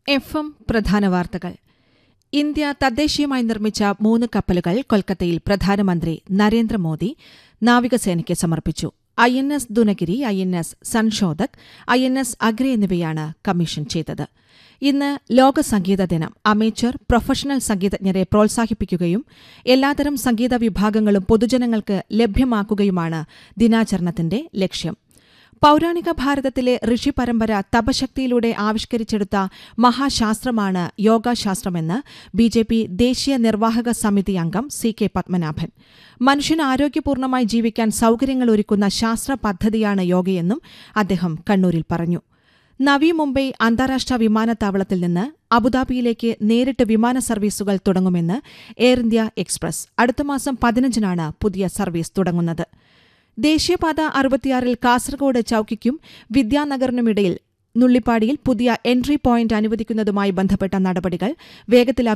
F M പ്രധാന വാർത്തകൾ India തദ്ദേശീയമായി നിർമ്മിച്ച മൂന്ന് കപ്പലുകൾ കൊൽക്കത്തയിൽ പ്രധാനമന്ത്രി നരേന്ദ്രമോദി നാവികസേനയ്ക്ക് സമർപ്പിച്ചു I N S Dunagiri I N S Sanshodhak I N S Agra എന്നിവയാണ് കമ്മീഷൻ ചെയ്തത് ഇന്ന് ലോക സംഗീത ദിനം അമേച്ചർ പ്രൊഫഷണൽ സംഗീതജ്ഞരെ പ്രോത്സാഹിപ്പിക്കുകയും എല്ലാതരം സംഗീത വിഭാഗങ്ങളും പൊതുജനങ്ങൾക്ക് ലഭ്യമാക്കുകയുമാണ് ദിനാചരണത്തിന്റെ ലക്ഷ്യം പൌരാണിക ഭാരതത്തിലെ ഋഷി പരമ്പര തപശക്തിയിലൂടെ ആവിഷ്കരിച്ചെടുത്ത മഹാശാസ്ത്രമാണ് യോഗാശാസ്ത്രമെന്ന് ബി ജെ പി ദേശീയ നിർവാഹക സമിതി അംഗം സി കെ പത്മനാഭൻ മനുഷ്യന് ആരോഗ്യപൂർണമായി ജീവിക്കാൻ സൌകര്യങ്ങൾ ഒരുക്കുന്ന ശാസ്ത്ര പദ്ധതിയാണ് യോഗയെന്നും അദ്ദേഹം കണ്ണൂരിൽ പറഞ്ഞു നവി മുംബൈ അന്താരാഷ്ട്ര വിമാനത്താവളത്തിൽ നിന്ന് അബുദാബിയിലേക്ക് നേരിട്ട് വിമാന സർവീസുകൾ തുടങ്ങുമെന്ന് എയർ ഇന്ത്യ എക്സ്പ്രസ് അടുത്ത മാസം പതിനഞ്ചിനാണ് പുതിയ സർവീസ് തുടങ്ങുന്നത് ദേശീയപാത അറുപത്തിയാറിൽ കാസർഗോഡ് ചൌക്കിക്കും വിദ്യാനഗറിനുമിടയിൽ നുള്ളിപ്പാടിയിൽ പുതിയ എൻട്രി പോയിന്റ് അനുവദിക്കുന്നതുമായി ബന്ധപ്പെട്ട നടപടികൾ വേഗത്തിലാക്കുക